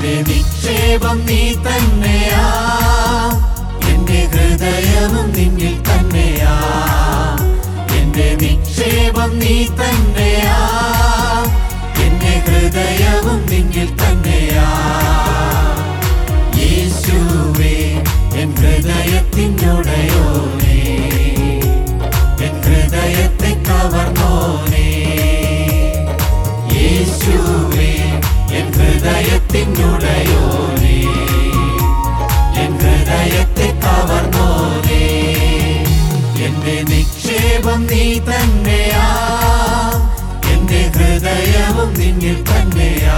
എന്റെ നിക്ഷേപം നീ തന്നെയാ എന്റെ ഹൃദയവും നിന്നിൽ തന്നെയാ എന്റെ നിക്ഷേപം നീ തന്നെയാ എന്റെ ഹൃദയവും നിന്നിൽ തന്നെയാ യേശുവേ എൻ ഹൃദയത്തിനുടയോനേ എൻ ഹൃദയത്തെ കവർന്നോനേ യേശുവേ എൻ ഹൃദയത്തിനുടയോനേ എൻ ഹൃദയത്തെ കവർന്നോനേ എന്റെ നിക്ഷേപം നീ തന്നെയാ എന്റെ ഹൃദയവും നിന്നിൽ തന്നെയാ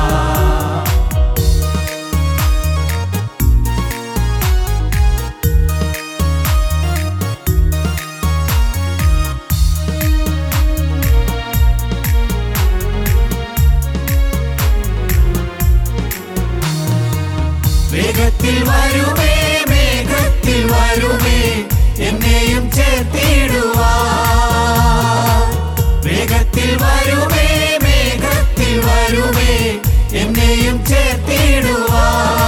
വേഗത്തിൽ വരുമേ വേഗത്തിൽ വരുമേ എന്നെയും ചേർത്തിടുവാ വേഗത്തിൽ വരുമേ വേഗത്തിൽ വരുമേ എന്നെയും ചേർത്തിടുവാ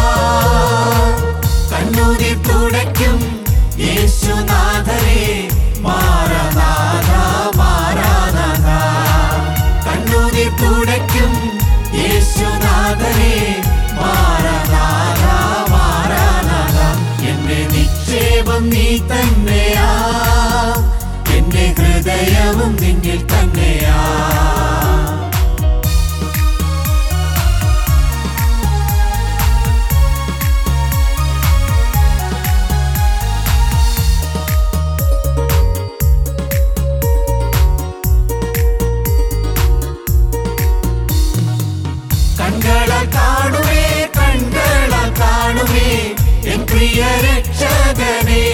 കണ്ണൂരിൽ തുടയ്ക്കും യേശുനാഥനെ മാറനാഥ മാറാനാഥ കണ്ണൂരിൽ തുടയ്ക്കും യേശുനാഥനെ മാറനാഥ മാറാനാഥ എന്റെ നിക്ഷേപം നീ തന്നെയാ എന്റെ ഹൃദയവും നിന്നിൽ തന്നെയാ കണ്ണുകളാൽ കാണുമേ കണ്ണുകളാൽ കാണുമേ എൻ പ്രിയ രക്ഷകനേ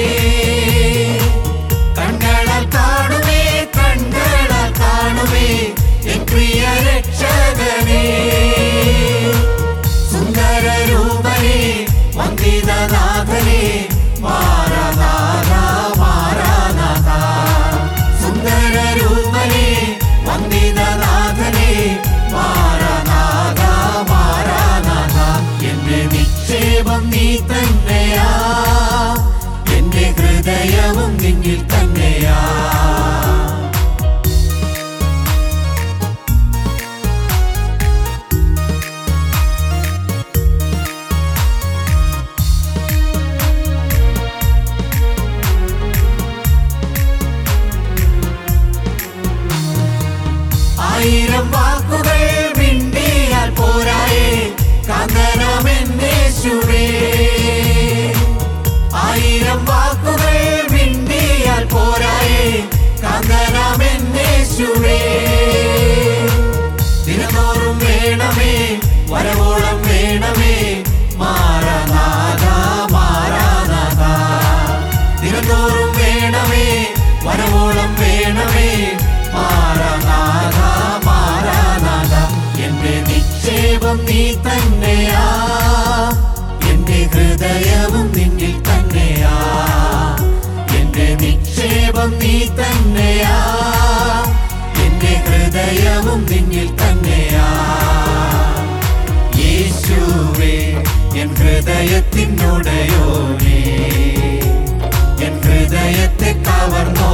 കണ്ണുകളാൽ കാണുമേ കണ്ണുകളാൽ കാണുമേ എൻ പ്രിയ രക്ഷകനേ സുന്ദര രൂപനേ വന്ദിതനാഥനേ മാറനാഥ മാറാനാഥ സുന്ദര രൂപനേ വന്ദിതനാഥനേ മാറനാഥ മാറാനാഥ എന്റെ നിക്ഷേപം നീ തന്നെയാ എന്റെ ഹൃദയവും നിന്നിൽ തന്നെയാ ആയിരം വാക്കുകൾ മിണ്ടിയാൽ പോരായേ കാന്തനമെന്നേശുവേ ആയിരം വാക്കുകൾ മിണ്ടിയാൽ പോരായേ കാന്തനമെന്നേശുവേ ദിനതോറും വേണമേ വരവോളം വേണമേ മാറനാഥ മാറാനാഥ ദിനതോറും വേണമേ വരവോളം വേണമേ മാറനാഥ മാറാനാഥ എന്റെ നിക്ഷേപം നീ തന്നെയാ എന്റെ ഹൃദയവും നിന്നിൽ തന്നെയാ എന്റെ നിക്ഷേപം നീ തന്നെയാ എന്റെ ഹൃദയവും നിന്നിൽ തന്നെയാ യേശുവേ എൻ ഹൃദയത്തിനുടയോനേ എൻ ഹൃദയത്തെ കവർന്നോ